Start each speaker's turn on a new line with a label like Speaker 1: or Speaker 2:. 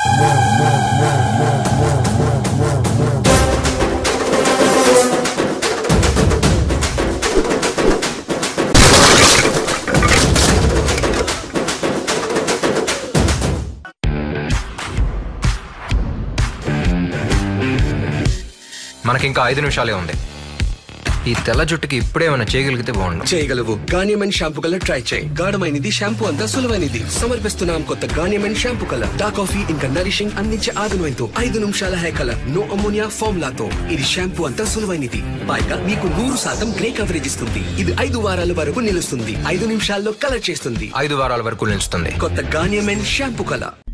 Speaker 1: మనకింకా ఐదు నిమిషాలే ఉంది ఈ తెల్ల జుట్టుకి ఇప్పుడే ఏమైనా చేయగలిగితే బాగుండు
Speaker 2: చేయగలవు గానియమన్ షాంపూ కలర్ ట్రై చేయి గాఢమైనది షాంపూ అంతా సులువైనది సమర్పిస్తున్నాం కొత్త గానియమన్ షాంపూ కలర్ డార్క్ కాఫీ ఇంకా నరిషింగ్ అందించే ఆధునంతో ఐదు నిమిషాల హెయిర్ కలర్ నో అమోనియా ఫార్ములాతో ఇది షాంపూ అంతా సులువైనది పైగా మీకు నూరు శాతం గ్రే కవరేజ్ ఇస్తుంది ఇది ఐదు వారాల వరకు నిలుస్తుంది ఐదు నిమిషాల్లో కలర్ చేస్తుంది
Speaker 1: ఐదు వారాల వరకు నిలుస్తుంది
Speaker 2: కొత్త గానియమన్ షాంపూ కలర్